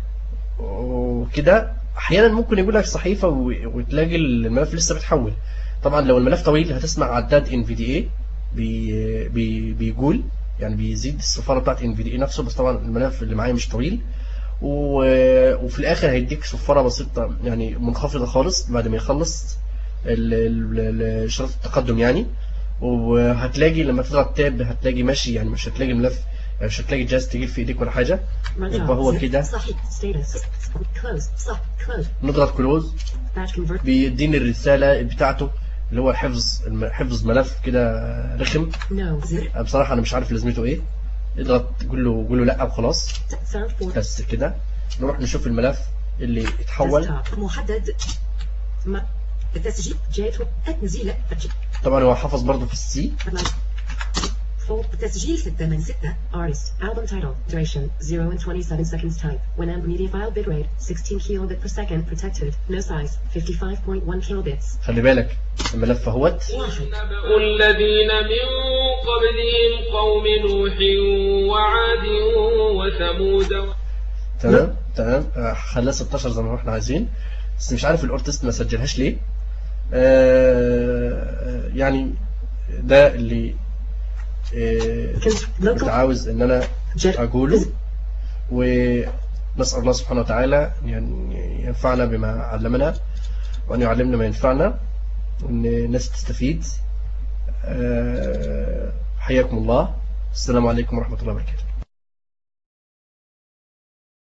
وكده احيانا ممكن يقول لك صحيفة و- وتلاقي الملف لسه بيتحول طبعا لو الملف طويل هتسمع عداد ان في دي اي بي بيقول يعني بيزيد الصفارة بتاعت ان في دي اي نفسه بس طبعا الملف اللي معايا مش طويل و- وفي الاخر هيديك صفارة بسيطة يعني منخفضة خالص بعد ما يخلص ال- ال- ال- شريط التقدم يعني وهتلاقي لما تضغط تاب هتلاقي ماشي يعني مش هتلاقي الملف يعني مش هتلاقي الجهاز تجيب في ايديك ولا حاجة run يبقى job هو زر كده صحيفة status close صح close نضغط كلوز batch convert بيديني الرسالة بتاعته اللي هو حفظ الم- حفظ ملف كده رخم no زر أنا بصراحة أنا مش عارف لازمته إيه اضغط قول له قول له لا وخلاص serve for بس كده نروح نشوف الملف اللي اتحول desktop محدد Ma- التسجيل J2 التنزيل طبعا هو حفظ برضه في السي Atlas full التسجيل 6 من 6 artist album title duration 0 and 27 seconds type Winamp media file bitrate 16 kilobit per second protected no size 55.1 kilobits خلي بالك الملف اهوت واحد نبأ الذين من قبلهم قوم نوح وعاد وثمود تمام تمام آه، خلاه 16 زي ما احنا عايزين بس مش عارف الاورتست ما سجلهاش ليه آه، يعني ده اللي آه، Cons- كنت local عاوز ان انا jet اقوله ونسال الله سبحانه وتعالى يعني ينفعنا بما علمنا وان يعلمنا ما ينفعنا وان الناس تستفيد آه، حياكم الله السلام عليكم ورحمه الله وبركاته